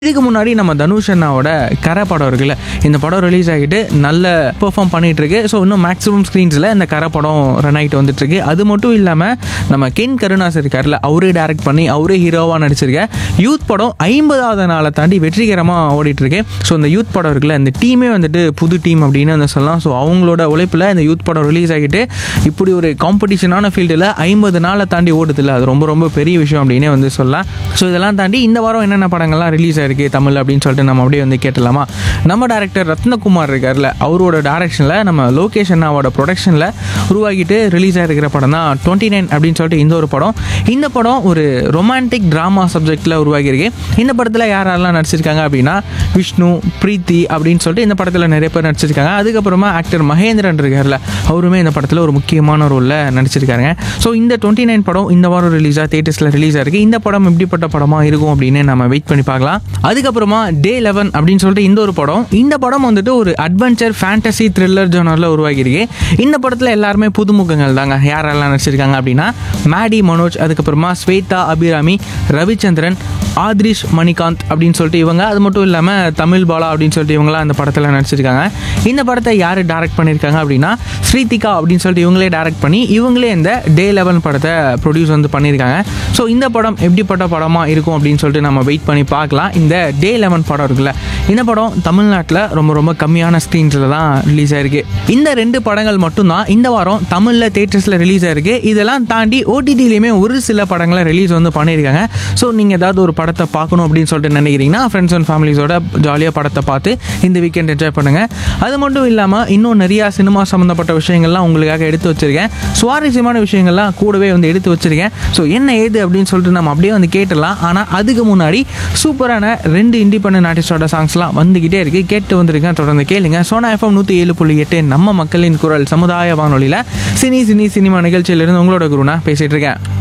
இதுக்கு முன்னாடி நம்ம தனுஷ் அண்ணாவோட கரை படம் இருக்குல்ல இந்த படம் ரிலீஸ் ஆகிட்டு நல்ல பெர்ஃபார்ம் பண்ணிட்டு இருக்கு ஸோ இன்னும் மேக்ஸிமம் ஸ்க்ரீன்ஸில் இந்த கரை படம் ரன் ஆகிட்டு வந்துட்டு இருக்கு அது மட்டும் இல்லாமல் நம்ம கென் கருணாஸ் இருக்கார்ல அவரே டைரக்ட் பண்ணி அவரே ஹீரோவாக நடிச்சிருக்க யூத் படம் ஐம்பதாவது நாளை தாண்டி வெற்றிகரமாக ஓடிட்டு இருக்கு ஸோ இந்த யூத் படம் இருக்குல்ல இந்த டீமே வந்துட்டு புது டீம் அப்படின்னு வந்து சொல்லலாம் ஸோ அவங்களோட உழைப்பில் இந்த யூத் படம் ரிலீஸ் ஆகிட்டு இப்படி ஒரு காம்படிஷனான ஃபீல்டில் ஐம்பது நாளை தாண்டி ஓடுதில்ல அது ரொம்ப ரொம்ப பெரிய விஷயம் அப்படின்னே வந்து சொல்லலாம் ஸோ இதெல்லாம் தாண்டி இந்த வாரம் என்னென்ன படங்கள்லாம் ரிலீஸ் ஆயிருக்கு தமிழ் அப்படின்னு சொல்லிட்டு நம்ம அப்படியே வந்து கேட்டலாமா நம்ம டேரக்டர் ரத்னகுமார் இருக்கார்ல அவரோட டேரக்ஷனில் நம்ம லோகேஷ் அண்ணாவோட ப்ரொடக்ஷனில் உருவாக்கிட்டு ரிலீஸ் ஆகிருக்கிற படம் தான் டுவெண்ட்டி நைன் அப்படின்னு சொல்லிட்டு இந்த ஒரு படம் இந்த படம் ஒரு ரொமான்டிக் ட்ராமா சப்ஜெக்டில் உருவாகியிருக்கு இந்த படத்தில் யார் யாரெல்லாம் நடிச்சிருக்காங்க அப்படின்னா விஷ்ணு பிரீத்தி அப்படின்னு சொல்லிட்டு இந்த படத்தில் நிறைய பேர் நடிச்சிருக்காங்க அதுக்கப்புறமா ஆக்டர் மகேந்திரன் இருக்கார்ல அவருமே இந்த படத்தில் ஒரு முக்கியமான ரோலில் நடிச்சிருக்காங்க ஸோ இந்த டுவெண்ட்டி நைன் படம் இந்த வாரம் ரிலீஸாக தேட்டர்ஸில் ரிலீஸ் ஆயிருக்கு இந்த படம் எப்படிப்பட்ட படமாக இருக்கும் அப்படின்னு நம்ம வெயிட் பண்ணி பார்க்கலாம் அதுக்கப்புறமா டே லெவன் அப்படின்னு சொல்லிட்டு இந்த ஒரு படம் இந்த படம் வந்துட்டு ஒரு அட்வென்ச்சர் ஃபேண்டசி த்ரில்லர் ஜோனரில் உருவாகியிருக்கு இந்த படத்தில் எல்லாருமே புதுமுகங்கள் தாங்க யாரெல்லாம் நடிச்சிருக்காங்க அப்படின்னா மேடி மனோஜ் அதுக்கப்புறமா ஸ்வேதா அபிராமி ரவிச்சந்திரன் ஆத்ரிஷ் மணிகாந்த் அப்படின்னு சொல்லிட்டு இவங்க அது மட்டும் இல்லாமல் தமிழ் பாலா அப்படின்னு சொல்லிட்டு இவங்களாம் அந்த படத்தில் நடிச்சிருக்காங்க இந்த படத்தை யார் டைரக்ட் பண்ணியிருக்காங்க அப்படின்னா ஸ்ரீதிகா அப்படின்னு சொல்லிட்டு இவங்களே டைரக்ட் பண்ணி இவங்களே இந்த டே லெவன் படத்தை ப்ரொடியூஸ் வந்து பண்ணியிருக்காங்க ஸோ இந்த படம் எப்படிப்பட்ட படமாக இருக்கும் அப்படின்னு சொல்லிட்டு நம்ம வெயிட் பண்ணி பார்க்கலாம் இந்த டே லெவன் படம் இருக்குல்ல இந்த படம் தமிழ்நாட்டில் ரொம்ப ரொம்ப கம்மியான ஸ்க்ரீன்ஸில் தான் ரிலீஸ் ஆயிருக்கு இந்த ரெண்டு படங்கள் மட்டும்தான் இந்த வாரம் தமிழில் தேட்டர்ஸில் ரிலீஸ் ஆயிருக்கு இதெல்லாம் தாண்டி ஓடிடிலையுமே ஒரு சில படங்களை ரிலீஸ் வந்து பண்ணியிருக்காங்க ஸோ நீங்கள் ஏதாவது ஒரு படத்தை பார்க்கணும் அப்படின்னு சொல்லிட்டு நினைக்கிறீங்கன்னா ஃப்ரெண்ட்ஸ் அண்ட் ஃபேமிலிஸோட ஜாலியாக படத்தை பார்த்து இந்த வீக்கெண்ட் என்ஜாய் பண்ணுங்கள் அது மட்டும் இல்லாமல் இன்னும் நிறையா சினிமா சம்மந்தப்பட்ட விஷயங்கள்லாம் உங்களுக்காக எடுத்து வச்சிருக்கேன் சுவாரஸ்யமான விஷயங்கள்லாம் கூடவே வந்து எடுத்து வச்சிருக்கேன் ஸோ என்ன ஏது அப்படின்னு சொல்லிட்டு நம்ம அப்படியே வந்து கேட்டுடலாம் ஆனால் அதுக்கு முன்னாடி சூப்பரான ரெண்டு இண்டிபெண்டன்ட் ஆர்டிஸ்டோட சாங்ஸ்லாம் வந்துக்கிட்டே இருக்குது கேட்டு வந்திருக்கேன் தொடர்ந்து கேளுங்க சோனா எஃப்எம் நூற்றி ஏழு புள்ளி எட்டு நம்ம மக்களின் குரல் சமுதாய வானொலியில் சினி சினி சினிமா நிகழ்ச்சியிலிருந்து உங்களோட குருனா பேசிகிட்டு இருக்கேன்